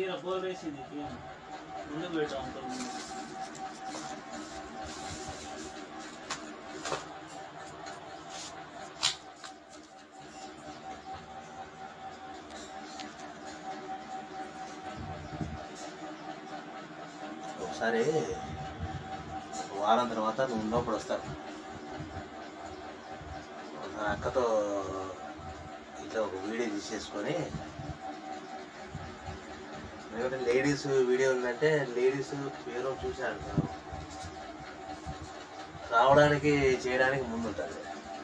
చీర బోర్ వేసింది తీయను. ముందుకు పెట్టాం అంత ముందు. ఒకసారి వారం తర్వాత నువ్వు ఉన్నప్పుడు వస్తాను ఒకసారి అక్కతో ఇట్లా ఒక వీడియో తీసేసుకొని ఏమంటే లేడీస్ వీడియో ఉందంటే లేడీస్ పేరు చూశాను నేను. రావడానికి చేయడానికి ముందు ఉంటుంది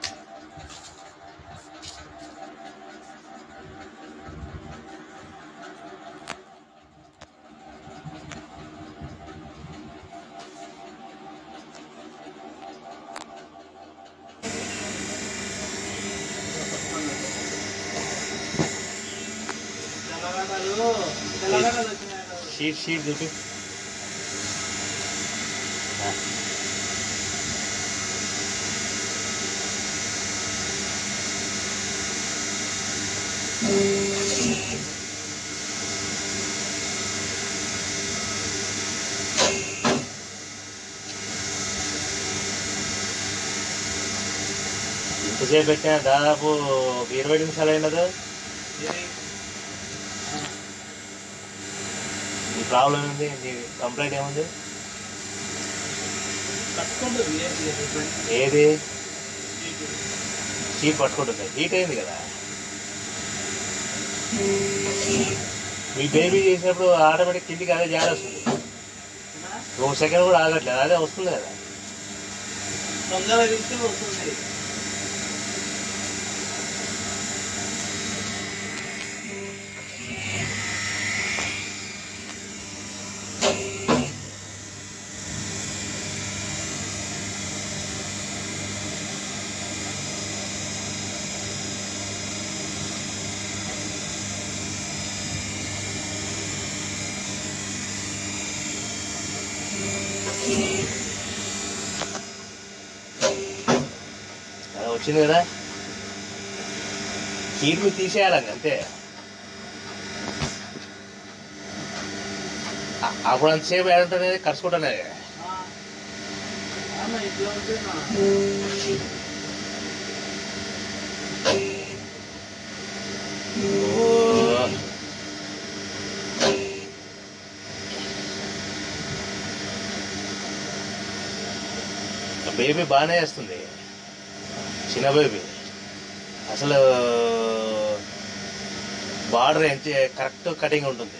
తెలంగాణలో తెలంగాణలో వచ్చినాయి కదా. షీట్ షీట్ చూపి ఎంతసేపు పెట్టినా దాదాపు ఒక ఇరవై నిమిషాలు అయినది ఇది నీ ప్రాబ్లం ఏంది నీ కంప్లైంట్ ఏముంది కట్టుకుంటుంది ఏంటి ఇది? ఏది ఇది. షీట్ పట్టుకుంటుంది హీట్ అయింది కదా మీ బేబీ చేసినప్పుడు ఆటోమేటిక్ కిందికి అదే జారి వస్తుంది ఒక సెకండ్ కూడా ఆగట్లేదు అదే వస్తుంది కదా తొందరగా తీస్తే వస్తుంది అలా వచ్చింది కదా హీట్ మీరు తీసేయాలండి అంతే అ- అప్పుడు అంతసేపు ఏడంటే కరుచుకుంటానే ఆ. ఆమె ఇట్లా ఉంటున్నా బేబీ బాగానే చేస్తుంది చిన్న బేబీ అసలు బార్డర్ ఎంత కరెక్ట్ కటింగ్ ఉంటుంది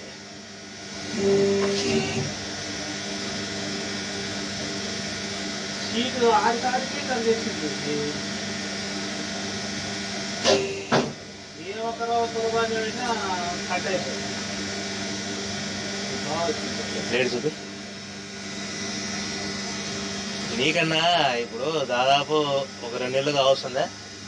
సీటు ఆరు కాడికి కలిసింది ఏ ఒక్కరో కుర్బాన్ అయినా కట్ అయిపోయింది బాగా వచ్చింది. ప్లేట్ చూపి నీకన్నా ఇప్పుడు దాదాపు ఒక రెండు నెలలుగా అవస్తుందా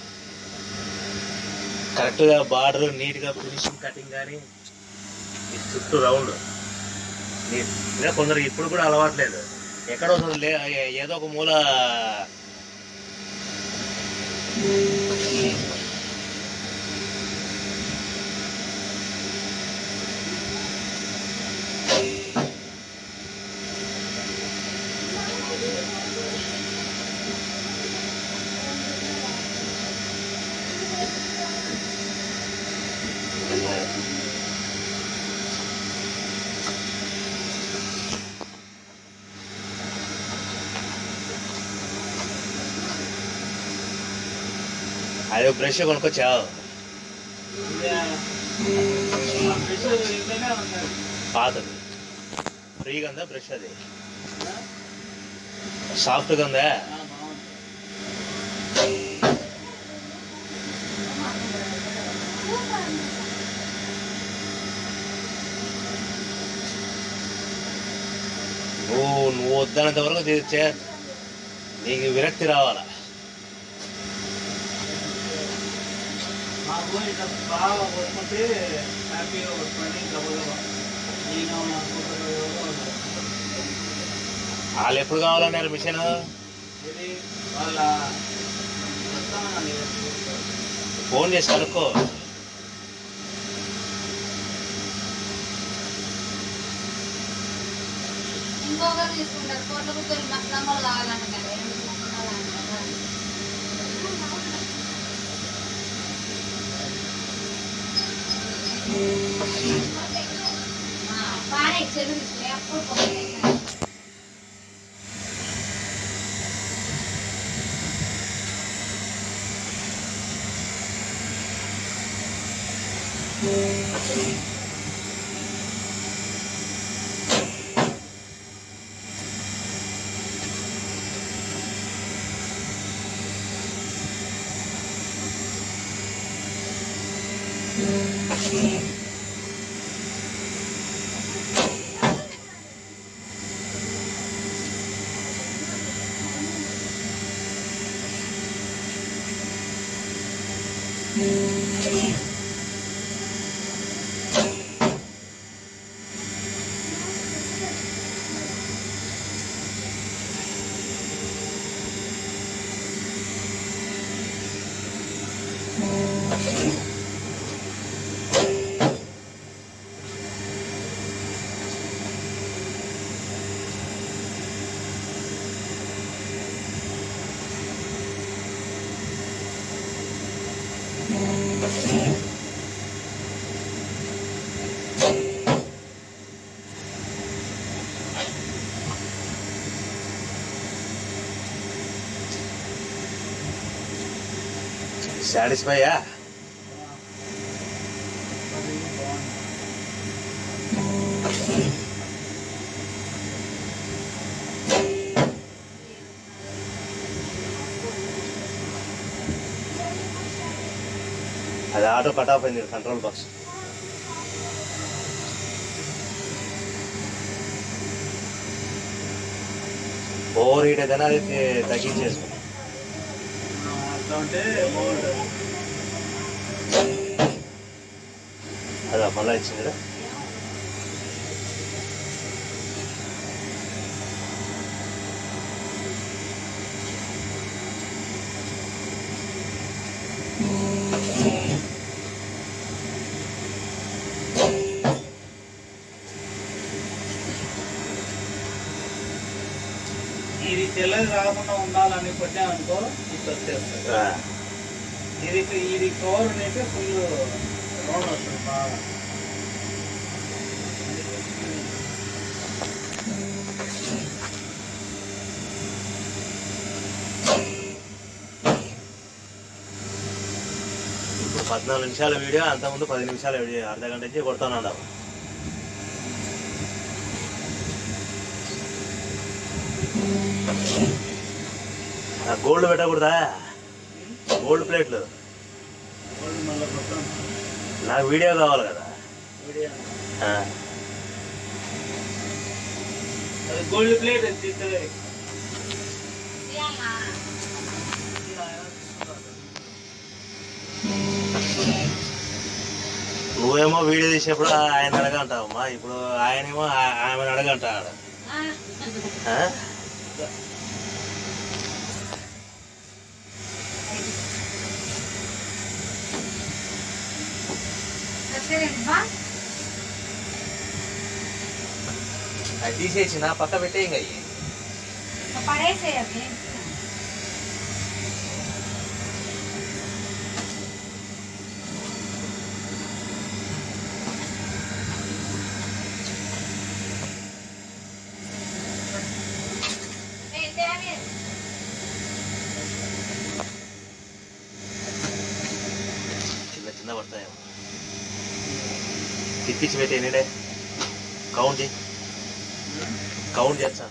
కరెక్ట్గా బార్డర్ నీట్గా ఫినిషింగ్ కటింగ్ కానీ ఈ చుట్టూ రౌండ్ నీట్ ఇలా కొందరు ఇప్పుడు కూడా అలవాట్లేదు ఎక్కడ వస్తుంది లే ఏ- ఏదో ఒక మూల అదే బ్రష్ కొనుక్కొచ్చావు ఇది, ఆ బ్రష్ ఇట్లనే ఉన్నది. పాతది ఫ్రీగా ఉందా బ్రష్ అది ఆ? సాఫ్ట్గా ఉందా ఆ, బాగుంది. నువ్వు నువ్వు వద్దనంత వరకు చే- చే- నీకు విరక్తి రావాలా మాకు ఇట్లా బాగా కొట్టుకుంటే హ్యాపీగా కొట్టుకోండి గబగబా నేను అనుకుంటున్నాను వాళ్ళు ఎప్పుడు కావాలన్నారు మిషన్ ఇది వాళ్ళ వస్తామని ఫోన్ చేసి కనుక్కో తీసుకుంటారు కోట్ల గుర్తులు మసలమ్మలు కావాలంట కదా రెండు తీసుకుంటారంట పాడే చెరువు తీసుకుని అప్పుడు పోతాయి సాటిస్ఫైయా అది బాగుంది అది ఆటో కట్ ఆఫ్ అయింది కంట్రోల్ బాక్స్ ఓవర్ హీట్ ఏదైనా అది తగ్గించేసుకో ఆ, అట్లా ఉంటే బాగుంటుంది అదా మళ్ళీ ఇచ్చింది కదా ఇది తెల్లది రాకుండా ఉండాలని కొట్టామనుకో ఇది వచ్చేస్తుంది ఆ, ఇది ఇది కవర్ ఉంటే ఫుల్ రౌండ్ వస్తుంది బాగా ఇప్పుడు పద్నాలుగు నిమిషాల వీడియో అంతకుముందు పది నిమిషాల వీడియో అర్ధ గంట నుంచి కొడతాను గోల్డ్ పెట్టకూడదా గోల్డ్ ప్లేట్లు గోల్డ్ మళ్ళీ మొత్తం నాకు వీడియో కావాలి కదా వీడియో ఆ, అది గోల్డ్ ప్లేట్ తీస్తుంది తీయాలా? నువ్వేమో వీడియో తీసేప్పుడు ఆయన అడగంటావమ్మా ఇప్పుడు ఆయనేమో ఆ- ఆమెను అడగంటాడు ఆ, ఆ? సరేనండి బా. అది తీసేసి నా పక్క పెట్టే ఇంకా అయ్యి పడేసేయ్ అవి. ఏయ్, తేవే. చిన్న చిన్న పడతాయేమో తిప్పించి పెట్టేనండే కౌంట్ చేయి కౌంట్ చేస్తా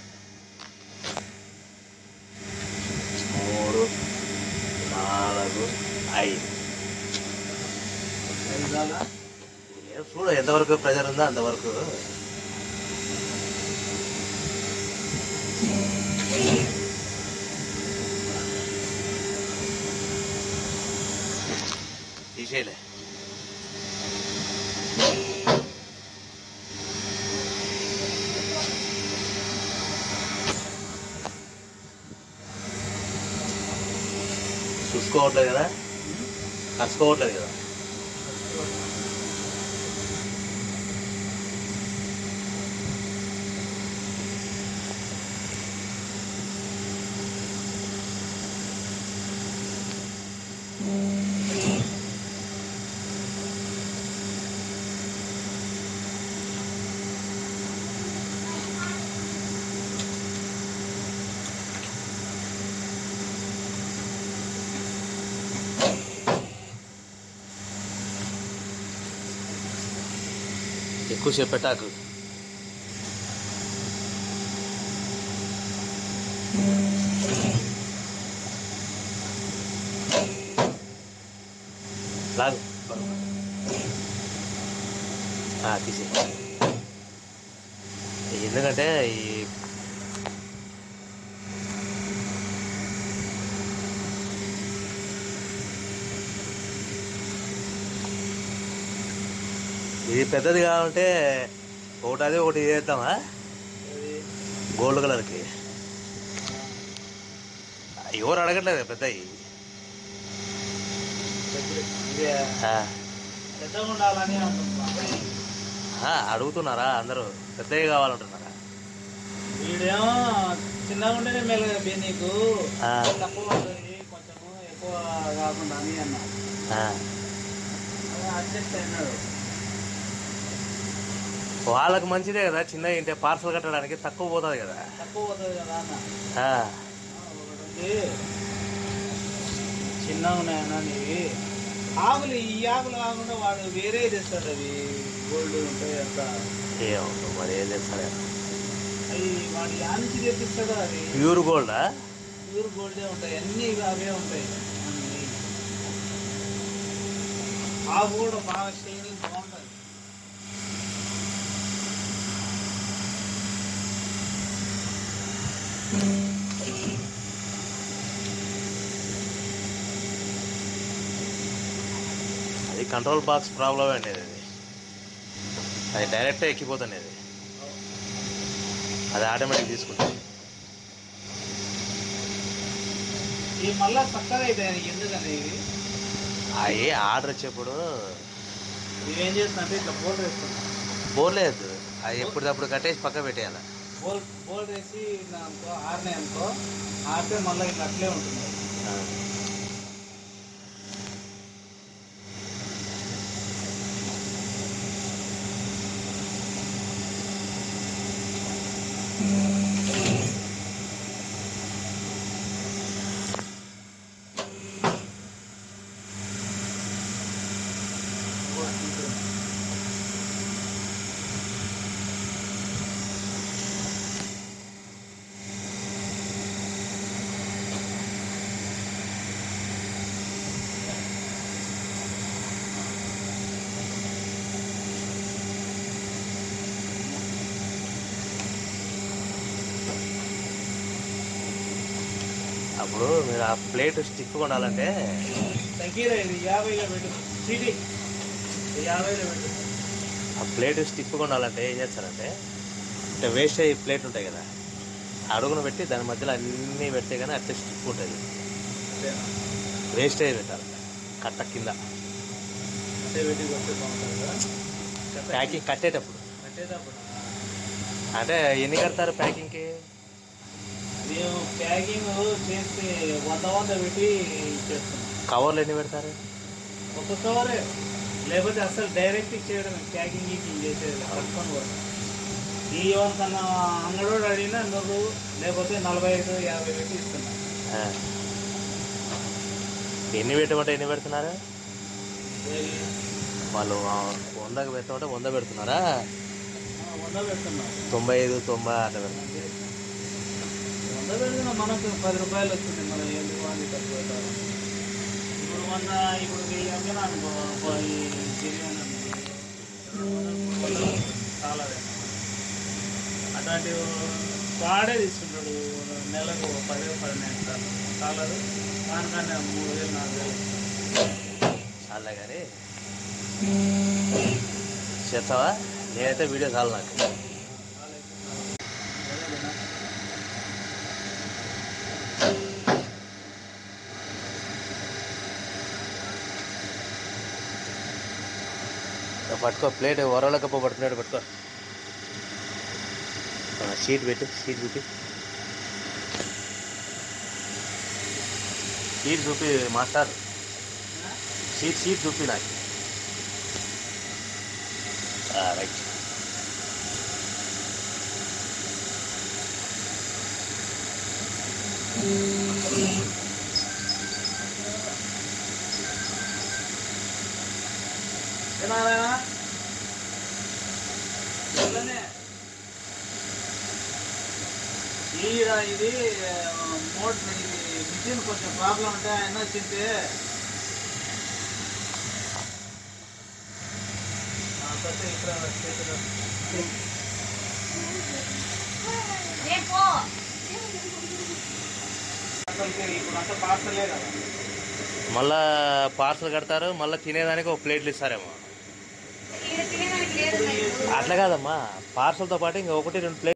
మూడు నాలుగు ఐదు ఇదాలా ఏం చూడు ఎంతవరకు ప్రెజర్ ఉందో అంతవరకు తీసేయలే చూసుకోవట్లేదు కదా కలుసుకోవట్లేదు కదా ఎక్కువసేపు పెట్టాకు లాగు ఆ, తీసే ఎందుకంటే ఈ ఇది పెద్దది కావాలంటే ఒకటి అది ఒకటి చేద్దామా గోల్డ్ కలర్కి ఎవరు అడగట్లేదు పెద్దవి ఇదే ఆ, పెద్దగా ఉండాలని అనుకుంటున్నాను ఆ, అడుగుతున్నారా అందరూ పెద్దవి కావాలంటున్నారా వీడేమో చిన్నగా ఉంటేనే మెల్లగా బే నీకు ఆ. తక్కువ ఉంటుంది కొంచెము ఎక్కువ కాకుండా అని అన్నా ఆ, అదే అడ్జస్ట్ అయినాడు వాళ్ళకి మంచిదే కదా చిన్నగా ఇంటే పార్సల్ కట్టడానికి తక్కువ పోతుంది కదా తక్కువ పోతుంది కదా అన్న ఆ, ఆ, ఒకటి ఉంది చిన్నగా ఉన్నాయన్నా నీవి ఆకులు ఈ ఆకులు కాకుండా వాడు వేరే తెస్తాడు అవి గోల్డ్ ఉంటాయి అంత ఏమో మరి ఏం చేస్తారే అవి వాడు యా నుంచి తెప్పిస్తాడో అవి ప్యూర్ గోల్డా ప్యూర్ గోల్డే ఉంటాయి అన్నీ ఇవి అవే ఉంటాయి అన్నీ ఆవు కూడా బాగా షైనింగ్ బాగుంటుంది అది కంట్రోల్ బాక్స్ ప్రాబ్లమ్ అండి అది అది డైరెక్ట్ ఎక్కిపోతుంది అది అది ఆటోమేటిక్ తీసుకుంటుంది ఇవి మళ్ళా చక్కగా అవుతాయి ఎందుకని ఇవి అవి ఆర్డర్ వచ్చేప్పుడు ఇవి ఏం చేస్తున్నా ఇట్లా బోల్డ్ వేస్తున్నా పోలేదు అది ఎప్పటికప్పుడు కట్టేసి పక్క పెట్టేయాలి బోల్ బోల్డ్ వేసి నా అనుకో ఆరినాయి అనుకో ఆరితే మళ్ళీ ఇట్లా అట్లే ఉంటుంది ఆ. అప్పుడు మీరు ఆ ప్లేట్ స్టిక్ కొనాలంటే తగ్గిరా ఇది యాభైలో పెట్టు సిటీ యాభైలో పెట్టు ఆ ప్లేట్ స్టిక్ కొనాలంటే ఏం చేస్తారంటే అంటే వేస్ట్ అయ్యే ప్లేట్ ఉంటాయి కదా అడుగున పెట్టి దాని మధ్యలో అన్నీ పెడితే కానీ అట్లా స్టిక్ ఉంటుంది అంతేనా వేస్ట్ అయ్యి పెట్టాలి కట్ట కింద అంటే పెట్టి కొట్టే బాగుంటుంది కదా ప్యాకింగ్ కట్టేటప్పుడు కట్టేటప్పుడు అంటే ఎన్ని కడతారు ప్యాకింగ్కి మేము ప్యాకింగ్ చేస్తే వంద వంద పెట్టి చేస్తున్నాం కవర్లు ఎన్ని పెడతారు ఒక కవరే లేకపోతే అసలు డైరెక్ట్ ఇచ్చేయడం ప్యాకింగ్ గీకింగ్ చేసేది పట్టుకొని కూడా ఈ ఎవరికన్నా అంగడోడు అడిగినా నూరు లేకపోతే నలభై ఐదు యాభై పెట్టి ఇస్తున్నా ఆ. ఎన్ని పెట్టమంటే ఎన్ని పెడుతున్నారు ఏది? వాళ్ళు ఆ, వందకి పెట్టమంటే వంద పెడుతున్నారా ఆ, వంద పెడుతున్నాం తొంభై ఐదు తొంభై అట్లా పెడుతున్నారు అంతే. వంద పెడుతున్నా మనకు పది రూపాయలు వచ్చింది మనం ఎందుకు వాళ్ళు తక్కువ పెట్టాలి ఇప్పుడు మొన్న ఇప్పుడు వెయ్యి అమ్మినా అనుకో ఒక ఈ బిర్యానీ అనుకో, చాలా వేస్తాం. అట్లాంటి వాడే తీసుకుంటాడు నెలకు ఒక పది పదిహేను సార్లు చాలదు దానికన్నా మూడు వేలు నాలుగు వేలు చాలే కానీ చేస్తావా నేనైతే వీడియో చాలు నాకు పట్టుకో ప్లేట్ వరల కప్ప పట్టుకున్నాడు పట్టుకో ఆ, షీట్ పెట్టు షీట్ చూపి షీట్ చూపి మాస్టర్ షీట్ షీట్ చూపి నాకు రైట్ ఏనారాయణ ఇట్లనే. ఈడ ఇది మోటార్ ఇది మిషన్ కొంచెం ప్రాబ్లం ఉంటే ఆయన వచ్చింటే ఆ, కొత్త ఇక్కడ చేతిలో. రేపు అసలుకి ఇప్పుడు అంతా పార్సలే కదా మళ్ళా పార్సల్ కడతారు మళ్ళీ తినేదానికి ఒక ప్లేట్లు ఇస్తారేమో ఈడ తినేదానికి లేదు రైతు. అట్లా కాదమ్మా పార్సల్తో పాటు ఇంకా ఒకటి రెండు ప్లేట్